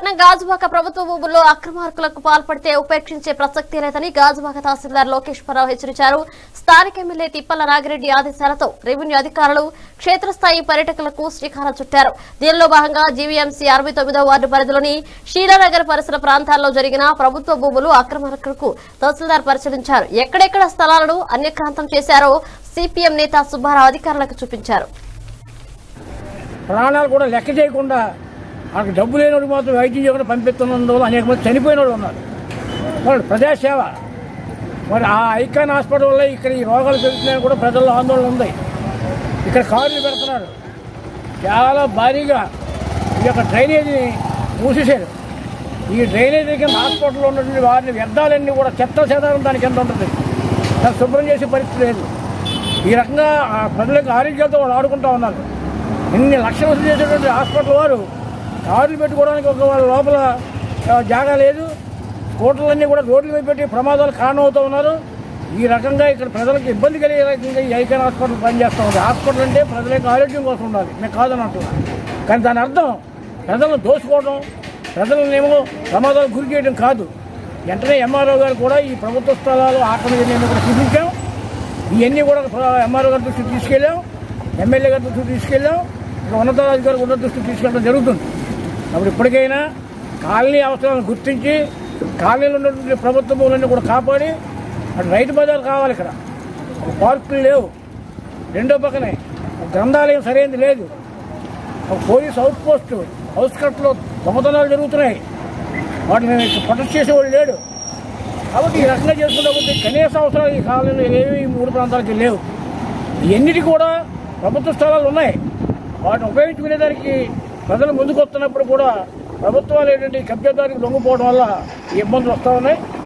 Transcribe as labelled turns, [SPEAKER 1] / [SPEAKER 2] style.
[SPEAKER 1] విశాఖపట్నం గాజువాక ప్రభుత్వ భూముల్లో అక్రమార్కులకు పాల్పడితే ఉపేక్షించే ప్రసక్తి లేదని గాజువాక తహసీల్దార్ లోకేశ్వరరావు హెచ్చరించారు స్థానిక ఎమ్మెల్యే తిప్పల నాగిరెడ్డి ఆదేశాలతో రెవెన్యూ అధికారులు క్షేత్రస్థాయి పర్యటకులకు శ్రీకారం చుట్టారు దీనిలో భాగంగా జీవీఎంసీ అరవై తొమ్మిదో వార్డు పరిధిలోని శీలానగర్ పరిసర ప్రాంతాల్లో జరిగిన ప్రభుత్వ భూములు అక్రమార్కులకు తహసీల్దార్ పరిశీలించారు ఎక్కడెక్కడ స్థలాలను అన్యక్రాంతం చేశారో సిపిఎం నేత సుబ్బారావు అధికారులకు చూపించారు
[SPEAKER 2] ప్రాణాలు కూడా లెక్క చేయకుండా వాళ్ళకి డబ్బు లేని వాడికి మాత్రం వైద్యం చేయకుండా పంపిస్తున్నందువల్ల అనేక మంది చనిపోయిన వాళ్ళు ఉన్నారు వాళ్ళు ప్రజాసేవ మరి ఆ ఐకాన్ హాస్పిటల్ వల్ల ఇక్కడ ఈ రోగాలు పెరుగుతున్నాయని కూడా ప్రజల్లో ఆందోళన ఉంది ఇక్కడ కార్లు పెడుతున్నారు చాలా భారీగా ఈ యొక్క డ్రైనేజీని మూసేశారు ఈ డ్రైనేజీ కింద హాస్పిటల్లో ఉన్నటువంటి వారిని వ్యర్థాలన్నీ కూడా చెత్త చెదారం దాని కింద ఉంటుంది దాన్ని శుభ్రం చేసే పరిస్థితి లేదు ఈ రకంగా ఆ ప్రజలకు ఆరోగ్యాలతో వాళ్ళు ఆడుకుంటా ఉన్నారు ఇన్ని లక్షలు వసూలు చేసేటువంటి హాస్పిటల్ వారు కార్లు పెట్టుకోవడానికి ఒక వాళ్ళ లోపల ఆ, జాగా లేదు స్కూటర్లన్నీ కూడా రోడ్ల మీద పెట్టి ప్రమాదాలు కారణమవుతూ ఉన్నారు ఈ రకంగా ఇక్కడ ప్రజలకు ఇబ్బంది కలిగే రకంగా ఈ ఐకాన్ హాస్పిటల్ పనిచేస్తూ ఉంది హాస్పిటల్ అంటే ప్రజల యొక్క ఆరోగ్యం కోసం ఉండాలి నేను కాదని అంటున్నాను కానీ దాని అర్థం ప్రజలను దోచుకోవడం ప్రజలను ఏమో ప్రమాదాలకు గురి చేయడం కాదు వెంటనే ఎంఆర్ఓ గారు కూడా ఈ ప్రభుత్వ స్థలాలు ఆక్రమణ కూడా చూపించాం ఇవన్నీ కూడా ఎంఆర్ఓ గారి దృష్టికి తీసుకెళ్ళాం ఎమ్మెల్యే గారి దృష్టికి తీసుకెళ్ళాం ఇక ఉన్నతాధికారులు ఉన్నత దృష్టికి తీసుకెళ్ళడం జరుగుతుంది కాబట్టి ఇప్పటికైనా కాలనీ అవసరాలను గుర్తించి కాలనీలో ఉన్నటువంటి ప్రభుత్వ భూములన్నీ కూడా కాపాడి అటు రైతు బజార్ కావాలి ఇక్కడ ఒక పార్కులు లేవు రెండో పక్కనే ఒక గ్రంథాలయం సరైనది లేదు ఒక పోలీస్ అవుట్ పోస్ట్ హౌస్ కట్లో దొంగతనాలు జరుగుతున్నాయి వాటిని ప్రొటెక్ట్ చేసేవాళ్ళు లేడు కాబట్టి ఈ రకంగా చేసుకున్నప్పుడు కనీస అవసరాలు ఈ కాలంలో ఏవి ఈ మూడు ప్రాంతాలకి లేవు ఇవన్నిటి కూడా ప్రభుత్వ స్థలాలు ఉన్నాయి వాటిని ఉపయోగించుకునేదానికి ప్రజలు ముందుకు వస్తున్నప్పుడు కూడా ప్రభుత్వాలు ఏంటంటే ఈ కబ్జాదారికి లొంగిపోవడం వల్ల ఈ ఇబ్బందులు వస్తూ ఉన్నాయి